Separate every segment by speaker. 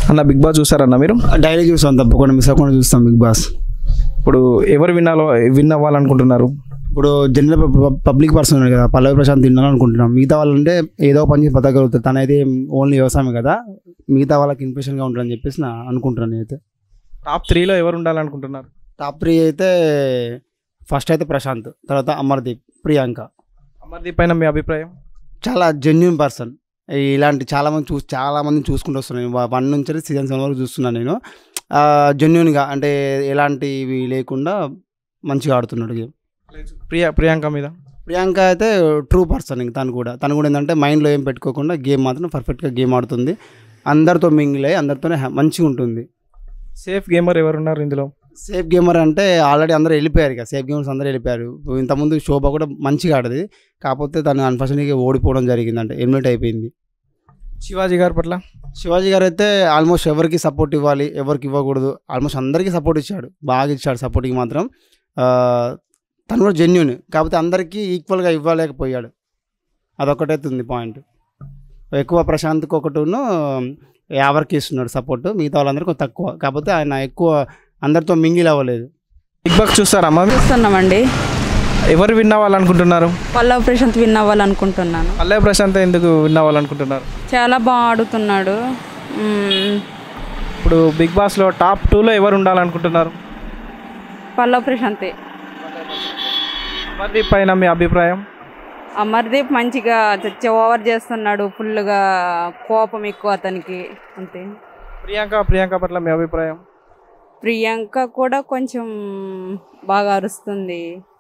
Speaker 1: అన్న big boss చూసారన్న మీరు
Speaker 2: daily చూస్తాం తప్పకుండా మిస్ అవ్వకుండా చూస్తాం బిగ్ బాస్
Speaker 1: ఇప్పుడు ఎవరు విన్నాలో విన్ అవ్వాలనుకుంటున్నారు
Speaker 2: ఇప్పుడు జనరల్ పబ్లిక్ పర్సన్ ఉన్నాడు కదా పల్లవి ప్రశాంత్ తినాలనుకుంటున్నాం మిగతా వాళ్ళంటే ఏదో పని చేసి బతకగలుగుతారు తనైతే ఓన్లీ వ్యవసాయం కదా మిగతా వాళ్ళకి ఇన్ఫెక్షన్గా ఉంటుందని చెప్పేసి నా అనుకుంటున్నాను నేనైతే
Speaker 1: టాప్ త్రీలో ఎవరు ఉండాలనుకుంటున్నారు
Speaker 2: టాప్ త్రీ అయితే ఫస్ట్ అయితే ప్రశాంత్ తర్వాత అమర్దీప్ ప్రియాంక
Speaker 1: అమర్దీప్ పైన మీ అభిప్రాయం
Speaker 2: చాలా జెన్యున్ పర్సన్ ఇలాంటి చాలా మంది చూసి చాలా మందిని చూసుకుంటూ వస్తున్నాను నేను వన్ నుంచి సీజన్ సెవెన్ వరకు చూస్తున్నాను నేను జెన్యున్గా అంటే ఎలాంటివి లేకుండా మంచిగా ఆడుతున్నాడు గేమ్
Speaker 1: ప్రియా ప్రియాంక మీద
Speaker 2: ప్రియాంక అయితే ట్రూ పర్సన్ ఇంక తను కూడా తను కూడా ఏంటంటే మైండ్లో ఏం పెట్టుకోకుండా గేమ్ మాత్రం పర్ఫెక్ట్గా గేమ్ ఆడుతుంది అందరితో మింగిల్ అయ్యి అందరితోనే హ్యా- మంచిగా ఉంటుంది
Speaker 1: సేఫ్ గేమర్ ఎవరు ఉన్నారు ఇందులో
Speaker 2: సేఫ్ గేమర్ అంటే ఆల్రెడీ అందరూ వెళ్ళిపోయారు ఇక సేఫ్ గేమర్స్ అందరూ వెళ్ళిపోయారు ఇంతకుముందు శోభ కూడా మంచిగా ఆడేది కాకపోతే తను అన్ఫార్చునేట్గా ఓడిపోవడం జరిగింది అంటే ఎలిమినేట్ అయిపోయింది
Speaker 1: శివాజీ గారి పట్ల
Speaker 2: శివాజీ గారు అయితే ఆల్మోస్ట్ ఎవరికి సపోర్ట్ ఇవ్వాలి ఎవరికి ఇవ్వకూడదు ఆల్మోస్ట్ అందరికీ సపోర్ట్ ఇచ్చాడు బాగా ఇచ్చాడు సపోర్ట్కి మాత్రం ఆ, తను కూడా జెన్యున్ కాకపోతే అందరికీ ఈక్వల్గా ఇవ్వలేకపోయాడు అదొకటైతే ఉంది పాయింట్ ఎక్కువ ప్రశాంత్కి ఒకటిను ఎవరికి ఇస్తున్నాడు సపోర్ట్ మిగతా వాళ్ళందరికీ కొంచెం తక్కువ కాకపోతే ఆయన ఎక్కువ అందరితో మింగిల్ అవ్వలేదు
Speaker 1: బిగ్ బాస్ చూస్తారమ్మా మీరు?
Speaker 3: చూస్తున్నామండి
Speaker 1: ఎవరు విన్ అవ్వాలనుకుంటున్నారు
Speaker 3: పల్లవ్ ప్రశాంత్ విన్ అవ్వాలనుకుంటున్నాను
Speaker 1: పల్లె ప్రశాంత్ ఎందుకు విన్ అవ్వాలనుకుంటున్నారు
Speaker 3: చాలా బాగా ఆడుతున్నాడు మ్మ్.
Speaker 1: ఇప్పుడు బిగ్ బాస్లో టాప్ టూలో ఎవరు ఉండాలనుకుంటున్నారు
Speaker 3: పల్లవ్ ప్రశాంతే
Speaker 1: అమర్దీప్ పైన మీ అభిప్రాయం
Speaker 3: అమర్దీప్ మంచిగా చచ్చి ఓవర్ చేస్తున్నాడు ఫుల్గా కోపం ఎక్కువ అతనికి అంతే
Speaker 1: ప్రియాంక ప్రియాంక పట్ల మీ అభిప్రాయం
Speaker 3: ప్రియాంక కూడా కొంచెం బాగా అరుస్తుంది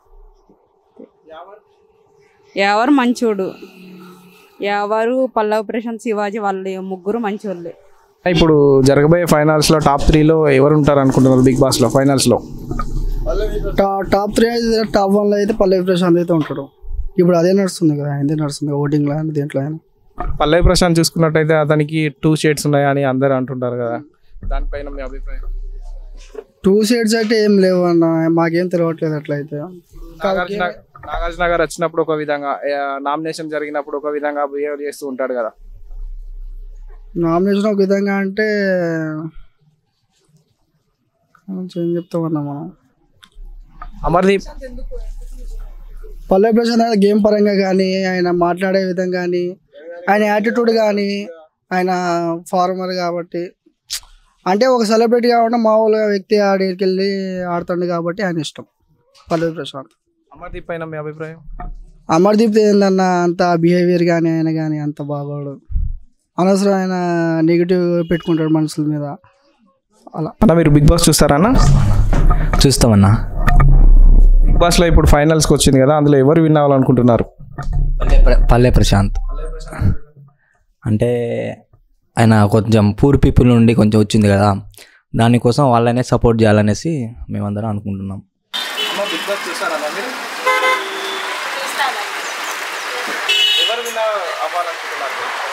Speaker 3: ఎవరు మంచోడు ఎవరు పల్లవ్ ప్రశాంత్ శివాజీ వాళ్ళు ముగ్గురు మంచోళ్ళే
Speaker 1: ఇప్పుడు జరగబోయే ఫైనల్స్లో టాప్ త్రీలో ఎవరు ఉంటారు అనుకుంటున్నారు బిగ్ బాస్లో ఫైనల్స్లో
Speaker 4: టా టాప్ త్రీ అయితే టాప్ వన్లో అయితే పల్లవి ప్రశాంత్ అయితే ఉంటాడు ఇప్పుడు అదే నడుస్తుంది కదా అదే నడుస్తుంది ఓటింగ్లో అయినా దేంట్లో అయినా
Speaker 1: పల్లవి ప్రశాంత్ చూసుకున్నట్టయితే అతనికి టూ షేడ్స్ ఉన్నాయని అందరూ అంటుంటారు కదా దానిపైన మీ అభిప్రాయం
Speaker 4: టూ సైడ్స్ అయితే ఏం లేవు అన్న మాకేం తెలియట్లేదు అట్లయితే
Speaker 1: నాగార్జున నాగార్జున గారు వచ్చినప్పుడు ఒక విధంగా నామినేషన్ జరిగినప్పుడు ఒక విధంగా బిహేవ్ చేస్తూ ఉంటాడు కదా
Speaker 4: నామినేషన్ ఒక విధంగా అంటే ఏం చెప్తామన్నా మనం
Speaker 1: అమర్దీప్
Speaker 4: పల్లవి ప్రశాంత్ ఆయన గేమ్ పరంగా కానీ ఆయన మాట్లాడే విధం కానీ ఆయన యాటిట్యూడ్ కానీ ఆయన ఫార్మర్ కాబట్టి అంటే ఒక సెలబ్రిటీ కాకుండా మామూలుగా వ్యక్తి ఆడికి వెళ్ళి ఆడుతుండు కాబట్టి ఆయన ఇష్టం పల్లవి ప్రశాంత్
Speaker 1: అమర్దీప్ పైన మీ అభిప్రాయం
Speaker 4: అమర్దీప్ ఏందన్న అంత బిహేవియర్ కానీ ఆయన కానీ అంత బాగోడు అనవసరం ఆయన నెగిటివ్ పెట్టుకుంటాడు మనుషుల మీద అలా
Speaker 1: అన్న మీరు బిగ్ బాస్ చూస్తారా అన్న
Speaker 5: చూస్తామన్నా
Speaker 1: బిగ్ బాస్లో ఇప్పుడు ఫైనల్స్కి వచ్చింది కదా అందులో ఎవరు విన్ అవ్వాలనుకుంటున్నారు
Speaker 5: పల్లె ప్ర- పల్లె ప్రశాంత్ అంటే ఆయన కొంచెం పూర్ పీపుల్ నుండి కొంచెం వచ్చింది కదా దానికోసం వాళ్ళనే సపోర్ట్ చేయాలనేసి మేమందరం అనుకుంటున్నాం
Speaker 1: బిగ్ బాస్ చూస్తారా మీరు ఎవరు విన్ అవ్వాలనుకుంటున్నారు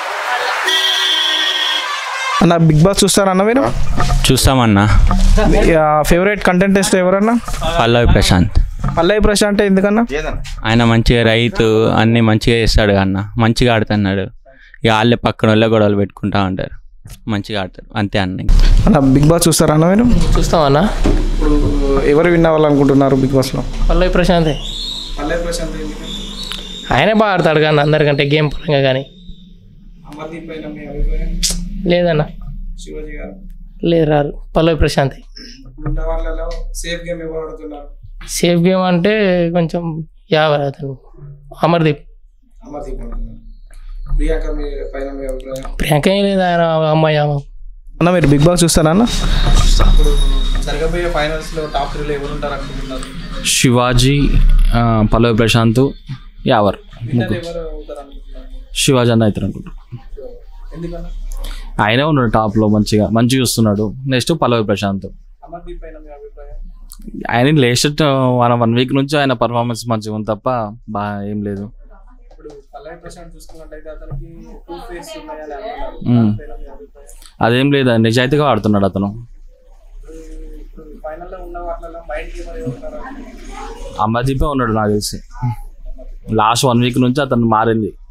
Speaker 1: అన్న బిగ్ బాస్ చూస్తారన్న మీరు
Speaker 6: చూస్తామన్నా
Speaker 1: ఫేవరెట్ కంటెంటెస్ట్ ఎవరన్నా
Speaker 6: పల్లవి ప్రశాంత్
Speaker 1: పల్లవి ప్రశాంత్ ఎందుకన్నా
Speaker 6: ఆయన మంచిగా రైతు అన్నీ మంచిగా చేస్తాడు అన్న మంచిగా ఆడుతున్నాడు ఇక వాళ్ళే పక్కన వాళ్ళే గొడవలు పెట్టుకుంటా ఉంటారు మంచిగా ఆడతారు అంతే అన్న
Speaker 1: అన్న బిగ్ బాస్ చూస్తారా అన్న మీరు
Speaker 7: చూస్తామన్నా
Speaker 1: ఇప్పుడు ఎవరు విన్ అవ్వాలనుకుంటున్నారు బిగ్ బాస్లో
Speaker 7: పల్లవి ప్రశాంతే
Speaker 1: పల్లవి ప్రశాంత్
Speaker 7: ఆయనే బాగా ఆడతాడు కానీ అందరికంటే గేమ్ పరంగా కానీ
Speaker 1: అమర్దీప్ పైన మీ అభిప్రాయం
Speaker 7: లేదన్నా
Speaker 1: శివాజీ గారు
Speaker 7: లేదు రారు పల్లవి ప్రశాంతే
Speaker 1: ఉన్న వాళ్ళలో సేఫ్ గేమ్ ఎవరు ఆడుతున్నారు
Speaker 7: సేఫ్ గేమ్ అంటే కొంచెం యావర్ అతను అమర్దీప్
Speaker 1: అమర్దీప్ ఆడుతున్నారు ప్రియాంక మీ పైన మీ అభిప్రాయం
Speaker 7: ప్రియాంక ఏం లేదు ఆయన అమ్మాయి ఆమె
Speaker 1: అన్న మీరు బిగ్ బాస్ చూస్తారా అన్న ఇప్పుడు జరగబోయే ఫైనల్స్లో టాప్ త్రీలో ఎవరు ఉంటారు అనుకుంటున్నారు
Speaker 6: శివాజీ ఆ, పల్లవి ప్రశాంత్ యావర్ ముగ్గురు
Speaker 1: ఎవరు అవుతారు అనుకుంటున్నారు
Speaker 6: శివాజీ అన్న అవుతారు అనుకుంటా
Speaker 1: ఎందుకన్నా
Speaker 6: ఆయనే ఉన్నాడు టాప్లో మంచిగా మంచిగా చూస్తున్నాడు నెక్స్ట్ పల్లవి ప్రశాంత్
Speaker 1: అమర్దీప్ పైన మీ అభిప్రాయం
Speaker 6: ఆయన లేస్ట్ వన్ వన్ వీక్ నుంచి ఆయన పర్ఫార్మెన్స్ మంచిగా ఉంది తప్ప బాగా ఏం లేదు
Speaker 1: ఇప్పుడు పల్లవి ప్రశాంత్ చూసుకున్నట్టయితే అతనికి టూ ఫేస్ ఉన్నాయని అంటున్నారు
Speaker 6: మ్మ్.
Speaker 1: పైన మీ అభిప్రాయం
Speaker 6: అదేం లేదు నిజాయితీగా ఆడుతున్నాడు అతను
Speaker 1: ఇప్పుడు ఫైనల్లో ఉన్న వాటిలో మైండ్ గేమర్ ఎవరు ఉన్నారు
Speaker 6: అమర్దీపే ఉన్నాడు నాకు తెలిసి లాస్ట్ వన్ వీక్ నుంచి అతను మారింది